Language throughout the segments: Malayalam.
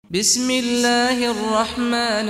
بسم الله الرحمن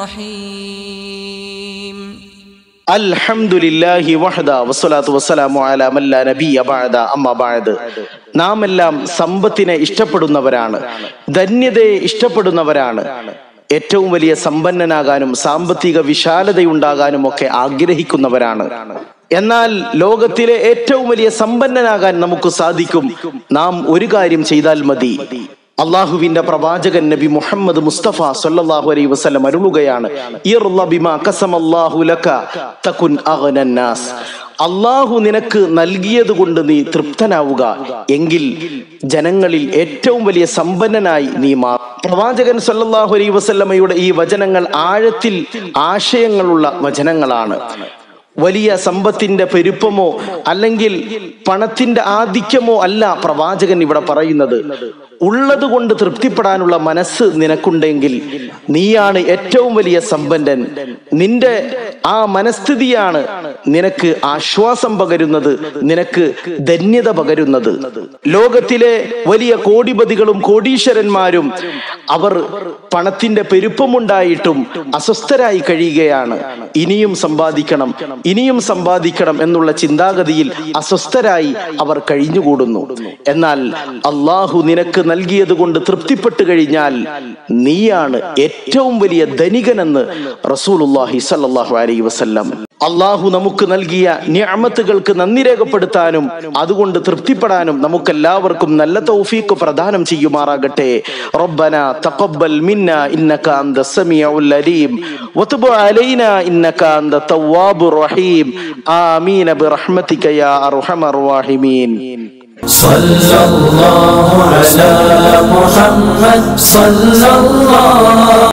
الرحيم അൽഹംദുലില്ലാഹി വഹദ വസ്സലാത്തു വസ്സലാമു അലാ മല്ലാ നബിയ ബഅദ അമ്മ ബഅദ് നാം എല്ലാം സമ്പത്തിനെ ഇഷ്ടപ്പെടുന്നവരാണ് ധന്യതയെ ഇഷ്ടപ്പെടുന്നവരാണ് ഏറ്റവും വലിയ സമ്പന്നനാകാനും സാമ്പത്തിക വിശാലതയുണ്ടാകാനും ഒക്കെ ആഗ്രഹിക്കുന്നവരാണ് എന്നാൽ ലോകത്തിലെ ഏറ്റവും വലിയ സമ്പന്നനാകാൻ നമുക്ക് സാധിക്കും നാം ഒരു കാര്യം ചെയ്താൽ മതി അള്ളാഹുവിന്റെ പ്രവാചകൻ നബി മുഹമ്മദ് മുസ്തഫ സല്ലല്ലാഹു അലൈഹി വസല്ലം അരുളുകയാണ് ഇർള ബിമാ ഖസമല്ലാഹു ലക തകുൻ അഗ്നൻ നാസ് അള്ളാഹു നിനക്ക് നൽകിയത് കൊണ്ട് നീ തൃപ്തനാവുക എങ്കിൽ ജനങ്ങളിൽ ഏറ്റവും വലിയ സമ്പന്നനായി നീ മാറും പ്രവാചകൻ സല്ലല്ലാഹു അലൈഹി വസല്ലമയുടെ ഈ വചനങ്ങൾ ആഴത്തിൽ ആശയങ്ങളുള്ള വചനങ്ങളാണ് വലിയ സമ്പത്തിന്റെ പെരുപ്പമോ അല്ലെങ്കിൽ പണത്തിന്റെ ആധിക്യമോ അല്ല പ്രവാചകൻ ഇവിടെ പറയുന്നത് ഉള്ളത് കൊണ്ട് തൃപ്തിപ്പെടാനുള്ള മനസ്സ് നിനക്കുണ്ടെങ്കിൽ നീയാണ് ഏറ്റവും വലിയ സമ്പന്നൻ നിന്റെ ആ മനസ്ഥിതിയാണ് നിനക്ക് ആശ്വാസം പകരുന്നത് നിനക്ക് ധന്യത പകരുന്നത് ലോകത്തിലെ വലിയ കോടിപതികളും കോടീശ്വരന്മാരും അവർ പണത്തിന്റെ പെരുപ്പമുണ്ടായിട്ടും അസ്വസ്ഥരായി കഴിയുകയാണ് ഇനിയും സമ്പാദിക്കണം ഇനിയും സമ്പാദിക്കണം എന്നുള്ള ചിന്താഗതിയിൽ അസ്വസ്ഥരായി അവർ കഴിഞ്ഞുകൂടുന്നു എന്നാൽ അള്ളാഹു നിനക്ക് നൽകിയത് കൊണ്ട് തൃപ്തിപ്പെട്ടു കഴിഞ്ഞാൽ നീയാണ് ഏറ്റവും വലിയ ധനികനെന്ന് റസൂലുല്ലാഹി സല്ലല്ലാഹു അലൈഹി വസല്ലം അള്ളാഹു നമുക്ക് നൽകിയ നിഅമത്തുകൾക്ക് നന്ദി രേഖപ്പെടുത്താനും അതുകൊണ്ട് തൃപ്തിപ്പെടാനും നമുക്കെല്ലാവർക്കും നല്ല തൗഫീഖ് പ്രദാനം ചെയ്യുമാറാകട്ടെ റബ്ബന തഖബ്ബൽ മിന്ന ഇന്നക അന്ത സമീഉൽ അലീം വതുബ് അലൈന ഇന്നക അന്ത തവ്വാബുർ റഹീം ആമീൻ ബിറഹ്മതിക യാ അർഹമർ റഹീമീൻ صلى الله على محمد صلى الله